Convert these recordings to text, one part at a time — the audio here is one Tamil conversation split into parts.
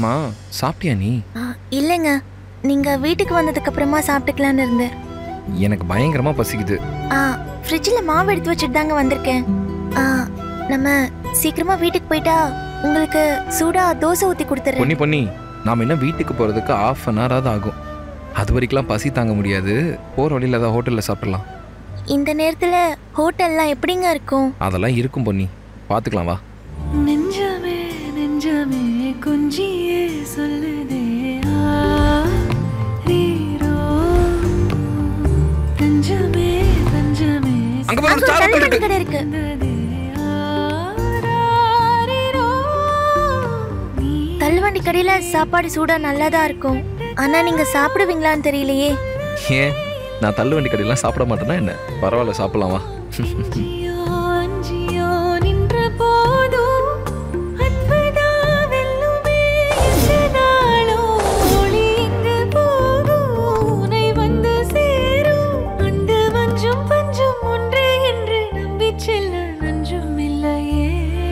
அம்மா சாப்பிட்டியா நீ ஆ, இல்லைங்க நீங்க வீட்டுக்கு வந்ததுக்கு அப்புறமா சாப்பிட்டுக்கலான்னு இருந்தேன் எனக்கு பயங்கரமா பசிக்குது ஆ ஃப்ரிட்ஜில் மாவு எடுத்து வச்சுட்டு தாங்க வந்திருக்கேன் ஆ நம்ம சீக்கிரமா வீட்டுக்கு போயிட்டா உங்களுக்கு சூடா தோசை ஊத்தி கொடுத்துறேன் பொன்னி பொன்னி நாம என்ன வீட்டுக்கு போறதுக்கு ஆஃப் அன் ஹவராவது ஆகும் அது வரைக்கும்லாம் பசி தாங்க முடியாது போற வழியில ஏதாவது ஹோட்டல்ல சாப்பிடலாம் இந்த நேரத்துல ஹோட்டல்லாம் எப்படிங்க இருக்கும் அதெல்லாம் இருக்கும் பொன்னி பார்த்துக்கலாம் வா நெஞ்சமே நெஞ்சமே கொஞ்சியே சொல்லுதே ஆ, ரீரோ. தஞ்சமே தஞ்சமே அங்க பாரு அங்க ஒரு ஸ்டார் தள்ளுவண்டி இருக்கு கடை இருக்கு சொன்னதே ஆ, ரீரோ. நீ தள்ளுவண்டி கடையில சாப்பாடு சூடா நல்லாதான் இருக்கும் ஆனா நீங்க சாப்பிடுவீங்களான்னு தெரியலையே ஏன் நான் தள்ளுவண்டி கடையெல்லாம் சாப்பிட மாட்டேனா என்ன பரவாயில்ல சாப்பிடலாம் வா அஞ்சியோ அஞ்சியோ நின்ற போதும் அன்புதா வெல்லுமே இந்த நாளோ ஒளி இங்கு போகும் உனை வந்து சேரும் அந்த மஞ்சும் பஞ்சும் ஒன்றே என்று நம்பிச் செல்ல நஞ்சும் இல்லையே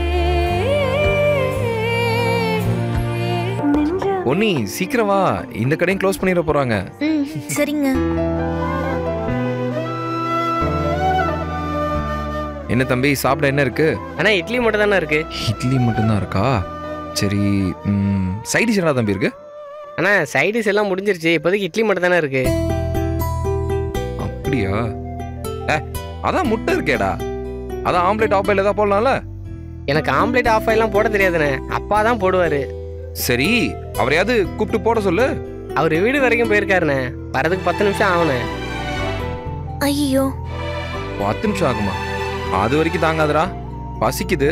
நெஞ்சம் பொன்னி சீக்கிரம் வா இந்த கடையும் க்ளோஸ் பண்ணிட போறாங்க ம் சரிங்க என்ன தம்பி சாப்பிட என்ன இருக்கு அண்ணா இட்லி மட்டும் தானே இருக்கு இட்லி மட்டும்தான் இருக்கா சரி சைட் டிஷ் என்ன தம்பி இருக்கு அண்ணா சைடிஸ் எல்லாம் முடிஞ்சிருச்சு இப்போதைக்கு இட்லி மட்டும் தானே இருக்கு அப்படியா ஏ அதான் முட்டை இருக்கேடா அதான் ஆம்லெட் ஆஃப் பாயில் ஏதாவது போடலாம்ல எனக்கு ஆம்லெட் ஆஃப் ஆயிலாம் போட தெரியாதுண்ணே அப்பா தான் போடுவாரு சரி அவரையாவது கூப்பிட்டு போட சொல்லு அவர் வீடு வரைக்கும் போயிருக்காருண்ணே வரதுக்கு பத்து நிமிஷம் ஆகுண்ணே ஐயோ பத்து நிமிஷம் ஆகுமா அது வரைக்கும் தாங்காதடா பசிக்குது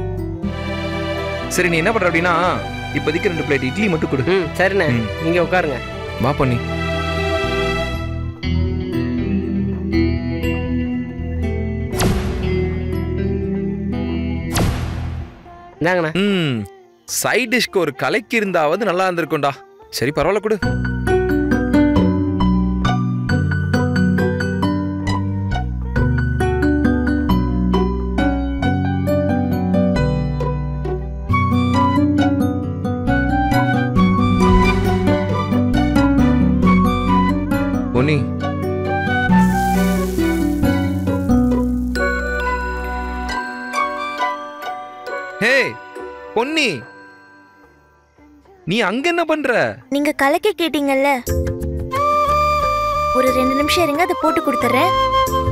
சரி நீ என்ன பண்ற அப்படின்னா இப்போதைக்கு ரெண்டு பிளேட் இட்லி மட்டும் கொடு ம் சரிண்ணே ம். நீங்க உட்காருங்க வா பண்ணி இந்தாங்கண்ணா ம் சைட் டிஷ்க்கு ஒரு கலைக்கு இருந்தாவது நல்லா இருந்திருக்கும்டா சரி பரவாயில்ல கொடு பொன்னி ஹே பொன்னி நீ அங்க என்ன பண்ற நீங்க கலக்கி கேட்டீங்கல்ல ஒரு ரெண்டு நிமிஷம் இருங்க அதை போட்டு கொடுத்துட்றேன்